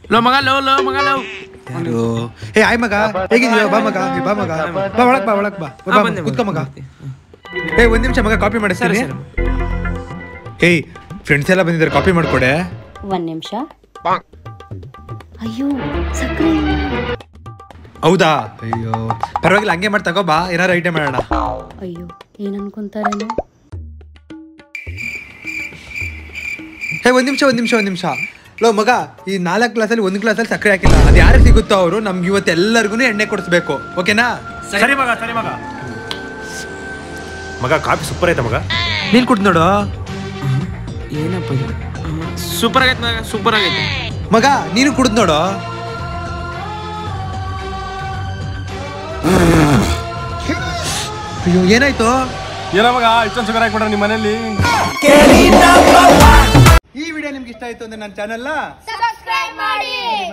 Low ಮಗ low low ಮಗ low ಯಾರು ಏ ಆಯ್ ಮಗ ಹೇಗಿದೀಯ ಬಾ ಮಗ ಏ, ಬಾ ಮಗ ಬಾ ಒಳಗ್ ಬಾ ಒಳಗ್ ಬಾ ಬಾ, ಹಾ, ಬಾ ಬಂದೆ, ಕುತ್ಕೋ ಮಗ ಬಂದೆ. ಏ ಒಂದ್ ನಿಮಿಷ ಮಗ ಕಾಪಿ ಮಾಡಿಸ್ತೀನಿ ಸರಿ, ಏಯ್ ಫ್ರೆಂಡ್ಸ್ ಎಲ್ಲ ಬಂದಿದ್ದಾರೆ ಕಾಪಿ ಮಾಡ್ಕೊಡೆ ಒಂದ್ ನಿಮಿಷ ಅಯ್ಯೋ ಸಕ್ಕರೆ ಇಲ್ಲ. ಹೌದಾ ಅಯ್ಯೋ ಪರವಾಗಿಲ್ಲ ಹಂಗೆ ಮಾಡಿ ತಗೋ ಬಾ ಏನಾರು ಐಟಮ್ ಮಾಡೋಣ ಅಯ್ಯೋ ಏನ್ ಅನ್ಕೊಂತಾರೇನೋ ಹೇ ಒಂದ್ ನಿಮಿಷ ಒಂದ್ ನಿಮಿಷ ಒಂದ್ ನಿಮಿಷ ಲೋ ಮಗ ಈ ನಾಲ್ಕು ಗ್ಲಾಸಲ್ಲಿ ಒಂದು ಗ್ಲಾಸಲ್ಲಿ ಸಕ್ಕರೆ ಹಾಕಿಲ್ಲ ಅದು ಯಾರು ಸಿಗುತ್ತೋ ಅವರು ನಮ್ಗೆ ಇವತ್ತು ಎಲ್ಲರಿಗೂ ಎಣ್ಣೆ ಕೊಡಿಸ್ಬೇಕು ಓಕೆನಾ ಸರಿ ಮಗ ಸರಿ ಮಗ ಮಗ ಕಾಫಿ ಸೂಪರ್ ಐತೆ ಮಗ ನೀನ್ ಕುಡ್ದು ನೋಡು ಏನಪ್ಪ ಇದು ಸೂಪರ್ ಆಗೈತೆ ಮಗ ಸೂಪರ್ ಆಗೈತೆ ಮಗ ನೀನು ಕುಡ್ದು ನೋಡು ಅಯ್ಯೋ ಏನಾಯ್ತು ಏನೋ ಮಗ ಇಷ್ಟೊಂದು ಸುಗರ್ ಹಾಕ್ಬಿಟ್ರೆ ನಿಮ್ಮ ಮನೇಲಿ ಈ ವಿಡಿಯೋ ನಿಮ್ಗೆ ಇಷ್ಟ ಆಯ್ತು ಅಂದ್ರೆ ನನ್ನ ಚಾನಲ್ನ ಸಬ್ಸ್ಕ್ರೈಬ್ ಮಾಡಿ